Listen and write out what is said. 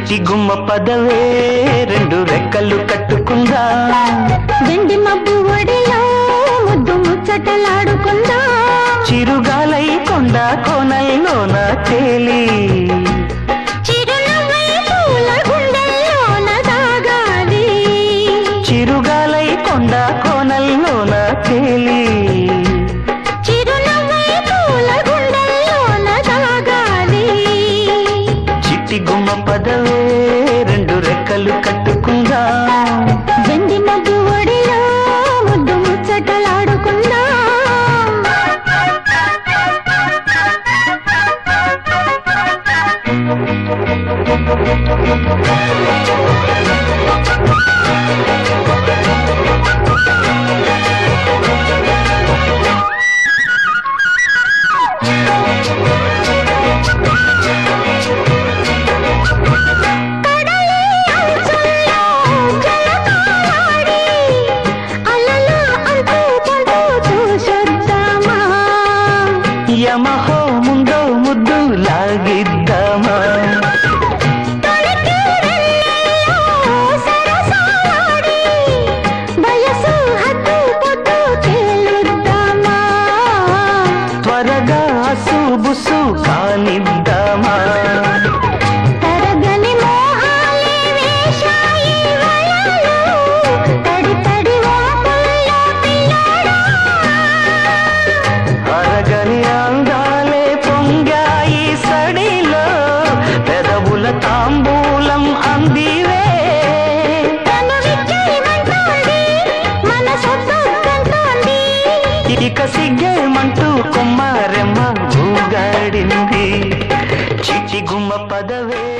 చిట్టి గుమ్మ పదవే రెండు రెక్కలు కట్టుకుందా వెండి మబ్బు ఒడిలో ముద్దు ముచ్చటలాడుకుందా చిరుగాలై కొండ కోనల్లోన తేలి చిరునవ్వై పూల గుండెల్లోన దాగాలి చిరుగాలై కొండ కోనల్లోన తేలి చిరునవ్వై పూల గుండెల్లోన దాగాలి చిట్టి గుమ్మ పదవే రెండు రెక్కలు కట్టుకుందా వెండి మబ్బు ఒడిలో ముద్దు ముచ్చటలాడుకుందా కడలి అంచుల్లో జలకాలాడి, అలల అంతు పొందు చూసొద్దామా యమహో ముందో ముద్దు లాగిద్దామా తొలికి వెన్నెల్లో సరసాలాడి, వయసు హద్దు పొద్దు తేలుద్దామా త్వరగా సుబుసు కానిద్దామా తరగని మోహాలే వేశాయి వలలో, తడి తడి వాపుల్లో పిల్లాడా. అరగని అందాలే పొంగాయి సడిలో పెదవుల తాంబూలం అందివే తను విచ్చేయమంటోంది, మనసొద్దంటోంది. ఇక సిగ్గేమంటూ కొమ్మారెమ్మ ఊగాడింది చిచి గుమ్మ పదవే